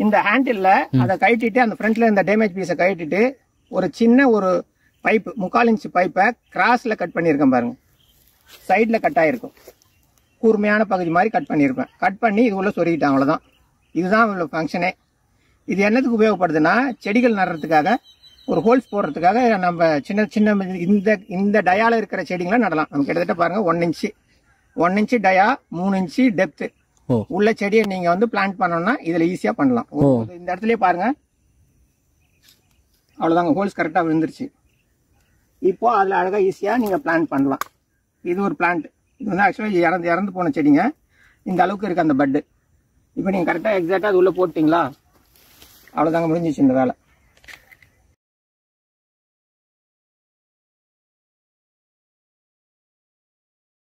இந்த ஹேண்டில்ல அதை கழட்டிட்டு அந்த ஃப்ரண்ட்ல இந்த டேமேஜ் பீஸை கழட்டிட்டு ஒரு சின்ன ஒரு பைப் முக்கால் இன்ச் பைப்பை கிராஸ்ல கட் பண்ணியிருக்கேன் பாருங்க சைடுல கட் ஆயிருக்கும் கூர்மையான பகுதி மாதிரி கட் பண்ணியிருப்பேன் கட் பண்ணி இது உள்ள சொருகிட்டேன் அவ்வளவுதான் இதுதான் இவ்வளவு ஃபங்க்ஷனே இது என்னத்துக்கு உபயோகப்படுதுன்னா செடிகள் நடுறதுக்காக ஒரு ஹோல்ஸ் போடுறதுக்காக நம்ம சின்ன சின்ன இந்த இந்த டயால இருக்கிற செடிங்களை நடலாம் நம்ம கிட்டத்தட்ட பாருங்க one inch one inch dia மூணு இன்ச்சு டெப்த் ஓ உள்ள செடியை நீங்க வந்து பிளான்ட் பண்ணணும்னா இதுல ஈஸியா பண்ணலாம் ஓ. இந்த இடத்துலயே பாருங்க அவ்வளவுதாங்க ஹோல்ஸ் கரெக்டா விழுந்துருச்சு இப்போ அதுல அழகா ஈஸியா நீங்க பிளான்ட் பண்ணலாம் இது ஒரு பிளான்ட் இது வந்து ஆக்சுவலா இறந்து இறந்து போன செடிங்க இந்த அளவுக்கு இருக்கு அந்த பட்டு இப்போ நீங்க கரெக்டா எக்ஸாக்டா அது உள்ள போட்டீங்களா அவ்வளவுதாங்க முடிஞ்சிச்சு இந்த வேலை